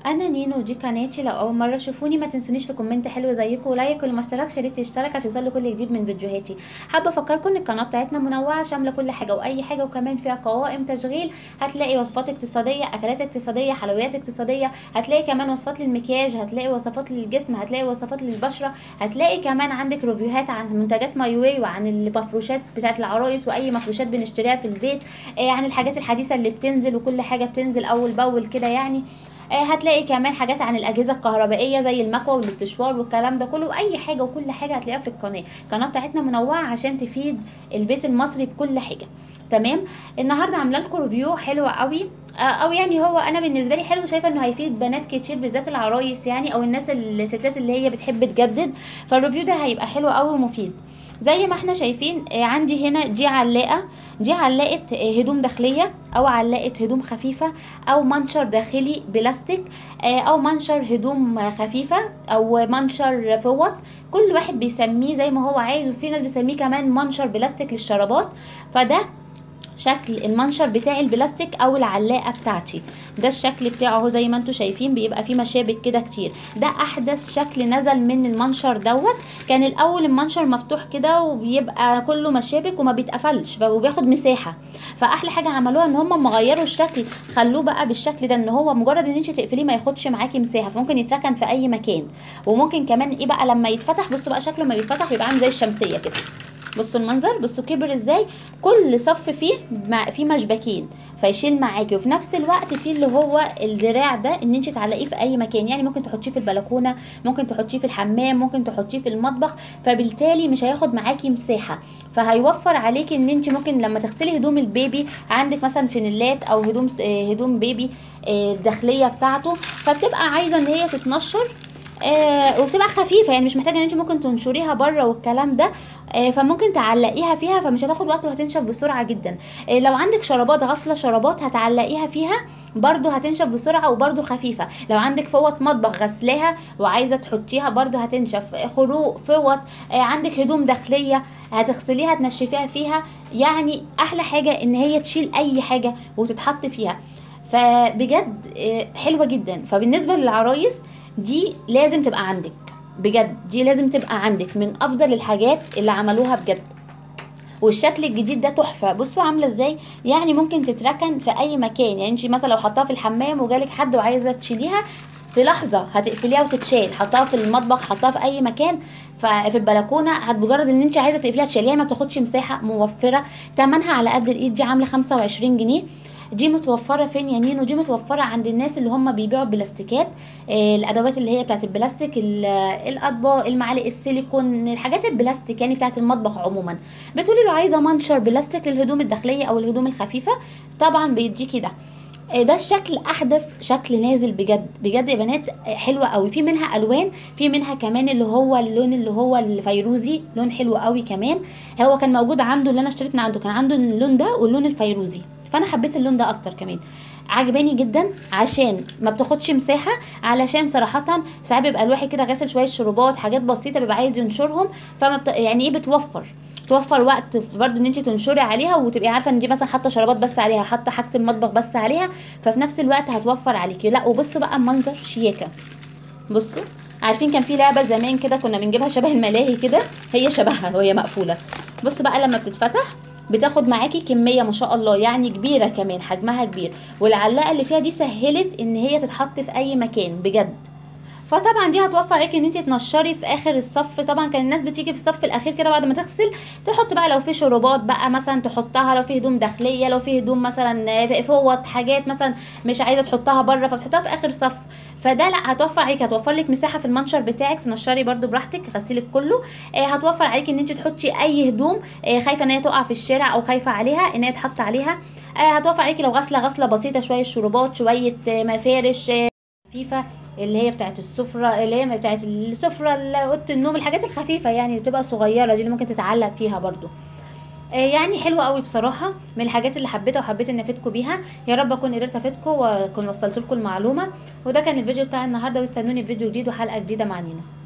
انا نينو دي قناتي لو اول مره تشوفوني ما تنسونيش في كومنت حلو زيكم ولايك واللي ما اشتركش يا ريت يشترك عشان يوصل كل جديد من فيديوهاتي حابه افكركم ان القناه بتاعتنا منوعه شامله كل حاجه واي حاجه وكمان فيها قوائم تشغيل هتلاقي وصفات اقتصاديه اكلات اقتصاديه حلويات اقتصاديه هتلاقي كمان وصفات للمكياج هتلاقي وصفات للجسم هتلاقي وصفات للبشره هتلاقي كمان عندك ريفيوهات عن منتجات مايوي وعن المفروشات بتاعت العرايس واي مفروشات بنشتريها في البيت آه، عن الحاجات الحديثه اللي بتنزل وكل حاجه بتنزل اول باول كده يعني آه، هتلاقي كمان حاجات عن الاجهزه الكهربائيه زي المكوى والاستشوار والكلام ده كله اي حاجه وكل حاجه هتلاقيها في القناه القناه بتاعتنا منوعه عشان تفيد البيت المصري بكل حاجه تمام النهارده عامله لكم ريفيو حلو قوي آه، او يعني هو انا بالنسبه لي حلو شايفه انه هيفيد بنات كتير بالذات العرايس يعني او الناس الستات اللي هي بتحب تجدد فالريفيو ده هيبقى حلو قوي ومفيد زي ما احنا شايفين آه، عندي هنا دي علاقه دي علاقه آه، هدوم داخليه او علاقه هدوم خفيفه او منشر داخلي بلاستيك آه، او منشر هدوم آه، خفيفه او منشر فوط كل واحد بيسميه زي ما هو عايز وفي ناس بتسميه كمان منشر بلاستيك للشرابات فده شكل المنشر بتاع البلاستيك او العلاقه بتاعتي ده الشكل بتاعه اهو زي ما انتم شايفين بيبقى فيه مشابك كده كتير ده احدث شكل نزل من المنشر دوت كان الاول المنشر مفتوح كده وبيبقى كله مشابك وما بيتقفلش وبياخد مساحه فاحلى حاجه عملوها ان هم مغيروا الشكل خلوه بقى بالشكل ده ان هو مجرد ان انت تقفليه ما ياخدش معاكي مساحه فممكن يتركن في اي مكان وممكن كمان ايه بقى لما يتفتح بصوا بقى شكله لما بيتفتح بيبقى عامل زي الشمسيه كده بصوا المنظر بصوا كبر ازاي كل صف فيه مع فيه مشبكين فيشيل معاكي وفي نفس الوقت فيه اللي هو الدراع ده ان انت تعلقيه في اي مكان يعني ممكن تحطيه في البلكونه ممكن تحطيه في الحمام ممكن تحطيه في المطبخ فبالتالي مش هياخد معاكي مساحه فهيوفر عليكي ان انت ممكن لما تغسلي هدوم البيبي عندك مثلا فانيلات او هدوم آه، هدوم بيبي آه، الداخليه بتاعته فبتبقى عايزه ان هي تتنشر آه وبتبقى خفيفه يعني مش محتاجه ان انت ممكن تنشريها بره والكلام ده آه فممكن تعلقيها فيها فمش هتاخد وقت وهتنشف بسرعه جدا آه لو عندك شرابات غسله شرابات هتعلقيها فيها برضو هتنشف بسرعه وبرضو خفيفه لو عندك فوط مطبخ غسلاها وعايزه تحطيها برضو هتنشف آه، خروق فوط آه عندك هدوم داخليه هتغسليها تنشفيها فيها يعني احلى حاجه ان هي تشيل اي حاجه وتتحط فيها فبجد آه، حلوه جدا فبالنسبه للعرايس دي لازم تبقى عندك بجد دي لازم تبقى عندك من افضل الحاجات اللي عملوها بجد والشكل الجديد ده تحفه بصوا عامله ازاي يعني ممكن تتركن في اي مكان يعني انت مثلا لو حطاها في الحمام وجالك حد وعايزه تشيليها في لحظه هتقفليها وتتشال حطها في المطبخ حطها في اي مكان ففي البلكونه هت- مجرد ان انت عايزه تقفليها تشيليها ما بتاخدش مساحه موفره تمنها على قد الايد دي عامله 25 جنيه دي متوفره فين يا نينو دي متوفره عند الناس اللي هم بيبيعوا بلاستيكات آه، الادوات اللي هي بتاعت البلاستيك ال- الاطباق المعالق السيليكون الحاجات البلاستيك يعني بتاعت المطبخ عموما بتقولي له عايزه منشر بلاستيك للهدوم الداخليه او الهدوم الخفيفه طبعا بيديكي ده آه، ده الشكل احدث شكل نازل بجد بجد يا بنات آه، حلوه قوي في منها الوان في منها كمان اللي هو اللون اللي هو الفيروزي لون حلو قوي كمان هو كان موجود عنده اللي انا اشتريت من عنده كان عنده اللون ده واللون الفيروزي فانا حبيت اللون ده اكتر كمان عجباني جدا عشان ما بتاخدش مساحه علشان صراحه ساعات بيبقى الواحد كده غاسل شويه شربات حاجات بسيطه بيبقى عايز ينشرهم فما بت... يعني ايه بتوفر توفر وقت برضو ان انت تنشري عليها وتبقي عارفه ان دي مثلا حاطه شرابات بس عليها حاطه حاجه المطبخ بس عليها ففي نفس الوقت هتوفر عليكي لا وبصوا بقى منظر شياكه بصوا عارفين كان في لعبه زمان كده كنا بنجيبها شبه الملاهي كده هي شبهها وهي مقفوله بصوا بقى لما بتتفتح بتاخد معاكي كميه ما شاء الله يعني كبيره كمان حجمها كبير والعلاقه اللي فيها دي سهلت ان هي تتحط في اي مكان بجد فطبعا دي هتوفر عليكي ان انت تنشري في اخر الصف طبعا كان الناس بتيجي في الصف الاخير كده بعد ما تغسل تحط بقى لو في شربات بقى مثلا تحطها لو في هدوم داخليه لو في هدوم مثلا في- فوط حاجات مثلا مش عايزه تحطها بره فتحطها في اخر صف فده لا هتوفر عليكي هتوفر لك مساحه في المنشر بتاعك تنشري برده براحتك غسيلك كله آه هتوفر عليكي ان انت تحطي اي هدوم آه خايفه ان هي تقع في الشارع او خايفه عليها ان هي تحط عليها آه هتوفر عليكي لو غسله غسله بسيطه شويه شربات شويه آه مفارش آه خفيفه اللي هي بتاعت السفرة اللي هي بتاعت السفرة اللي اوضه النوم الحاجات الخفيفة يعني اللي بتبقى صغيرة دي اللي ممكن تتعلق فيها برضو آه، يعني حلوة قوي بصراحة من الحاجات اللي حبيتها وحبيت ان افيدكم بيها يا رب اكون قدرت افيدكم واكون وصلت لكم المعلومة وده كان الفيديو بتاع النهاردة واستنوني في فيديو جديد وحلقة جديدة مع نينا